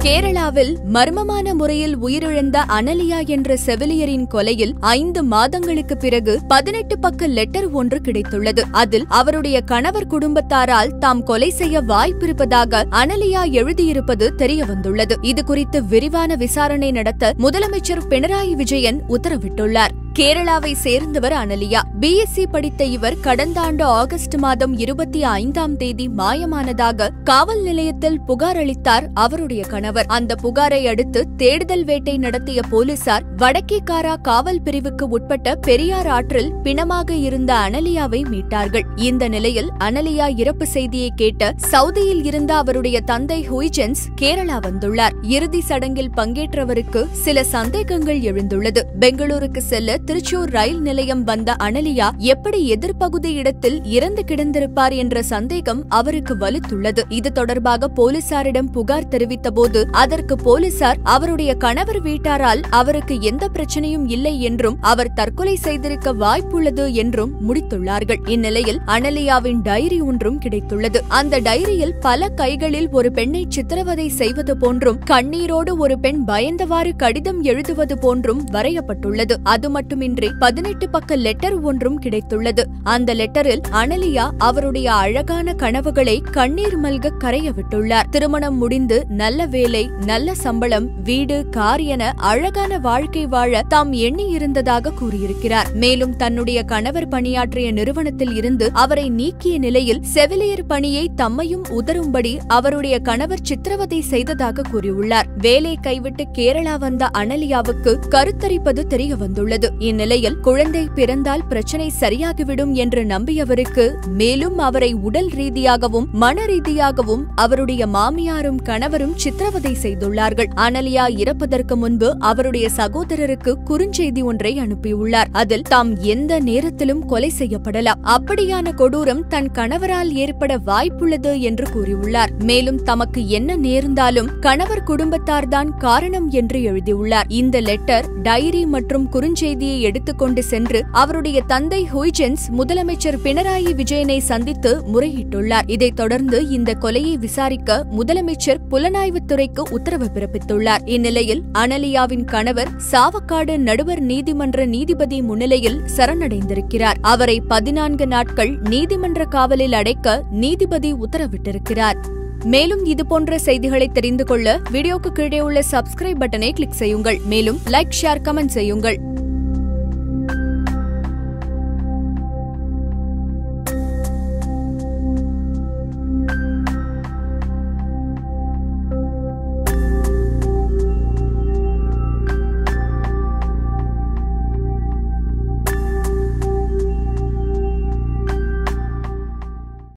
கேரளாவில் மர்மமான முறையில் உயிரிழந்த அனலியா என்ற செவிலியரின் கொலையில் ஐந்து மாதங்களுக்கு பிறகு பதினெட்டு பக்க லெட்டர் ஒன்று கிடைத்துள்ளது அதில் அவருடைய கணவர் குடும்பத்தாரால் தாம் கொலை செய்ய வாய்ப்பிருப்பதாக அனலியா எழுதியிருப்பது தெரியவந்துள்ளது இது குறித்து விரிவான விசாரணை நடத்த முதலமைச்சர் பினராயி விஜயன் உத்தரவிட்டுள்ளார் கேரளாவை சேர்ந்தவர் அனலியா பிஎஸ்சி படித்த இவர் கடந்த ஆண்டு ஆகஸ்ட் மாதம் இருபத்தி ஐந்தாம் தேதி மாயமானதாக காவல் நிலையத்தில் புகார் அளித்தார் அவருடைய கணவர் அந்த புகாரை அடுத்து தேடுதல் வேட்டை நடத்திய போலீசார் வடக்கேக்காரா காவல் பிரிவுக்கு உட்பட்ட பெரியார் ஆற்றில் பிணமாக இருந்த அனலியாவை மீட்டார்கள் இந்த நிலையில் அனலியா இறப்பு செய்தியை கேட்ட சவுதியில் இருந்த அவருடைய தந்தை ஹுய்ஜென்ஸ் கேரளா வந்துள்ளார் இறுதி சடங்கில் பங்கேற்றவருக்கு சில சந்தேகங்கள் எழுந்துள்ளது பெங்களூருக்கு செல்ல திருச்சூர் ரயில் நிலையம் வந்த அனலியா எப்படி எதிர்ப்பகுதி இடத்தில் இறந்து கிடந்திருப்பார் என்ற சந்தேகம் அவருக்கு வலுத்துள்ளது இது தொடர்பாக போலீசாரிடம் புகார் தெரிவித்தபோது அதற்கு போலீசார் அவருடைய கணவர் வீட்டாரால் அவருக்கு எந்த பிரச்சனையும் இல்லை என்றும் அவர் தற்கொலை செய்திருக்க வாய்ப்புள்ளது என்றும் முடித்துள்ளார்கள் இந்நிலையில் அனலியாவின் டைரி ஒன்றும் கிடைத்துள்ளது அந்த டைரியில் பல கைகளில் ஒரு பெண்ணை சித்திரவதை செய்வது போன்றும் கண்ணீரோடு ஒரு பெண் பயந்தவாறு கடிதம் எழுதுவது போன்றும் வரையப்பட்டுள்ளது அது மட்டுமின்றி பதினெட்டு பக்க லெட்டர் ஒன்றும் கிடைத்துள்ளது அந்த லெட்டரில் அனலியா அவருடைய அழகான கனவுகளை கண்ணீர் மல்க கரைய விட்டுள்ளார் திருமணம் முடிந்து நல்ல வேலை நல்ல சம்பளம் வீடு கார் என அழகான வாழ்க்கை வாழ தாம் எண்ணி இருந்ததாக கூறியிருக்கிறார் மேலும் தன்னுடைய கணவர் பணியாற்றிய நிறுவனத்தில் இருந்து அவரை நீக்கிய நிலையில் செவிலியர் பணியை தம்மையும் உதரும்படி அவருடைய கணவர் சித்திரவதை செய்ததாக கூறியுள்ளார் வேலை கைவிட்டு கேரளா வந்த அனலியாவுக்கு கருத்தரிப்பது தெரிய வந்துள்ளது இந்நிலையில் குழந்தை பிறந்தால் பிரச்சனை சரியாகிவிடும் என்று நம்பியவருக்கு மேலும் அவரை உடல் ரீதியாகவும் மன ரீதியாகவும் அவருடைய மாமியாரும் கணவரும் சித்திரவதை செய்துள்ளார்கள் அனலியா இறப்பதற்கு முன்பு அவருடைய சகோதரருக்கு குறுஞ்செய்தி ஒன்றை அனுப்பியுள்ளார் அதில் தாம் எந்த நேரத்திலும் கொலை செய்யப்படலாம் அப்படியான கொடூரம் தன் கணவரால் ஏற்பட வாய்ப்புள்ளது என்று கூறியுள்ளார் மேலும் தமக்கு என்ன நேர்ந்தாலும் கணவர் குடும்பத்தார்தான் காரணம் என்று எழுதியுள்ளார் இந்த லெட்டர் டைரி மற்றும் குறுஞ்செய்தியை எடுத்துக்கொண்டு சென்று அவருடைய தந்தை ஹுய்ஜென்ஸ் முதலமைச்சர் பினராயி விஜயனை சந்தித்து முறையிட்டுள்ளார் இதைத் தொடர்ந்து இந்த கொலையை விசாரிக்க முதலமைச்சர் புலனாய்வுத்துறைக்கு உத்தரவு பிறப்பித்துள்ளார் இந்நிலையில் அனலியாவின் கணவர் சாவக்காடு நடுவர் நீதிமன்ற நீதிபதி முன்னிலையில் சரணடைந்திருக்கிறார் அவரை பதினான்கு நாட்கள் நீதிமன்ற காவலில் அடைக்க நீதிபதி உத்தரவிட்டிருக்கிறார் மேலும் இதுபோன்ற செய்திகளை தெரிந்து கொள்ள வீடியோக்கு கீழே உள்ள சப்ஸ்கிரைப் பட்டனை கிளிக் செய்யுங்கள் மேலும் லைக் ஷேர் கமெண்ட் செய்யுங்கள்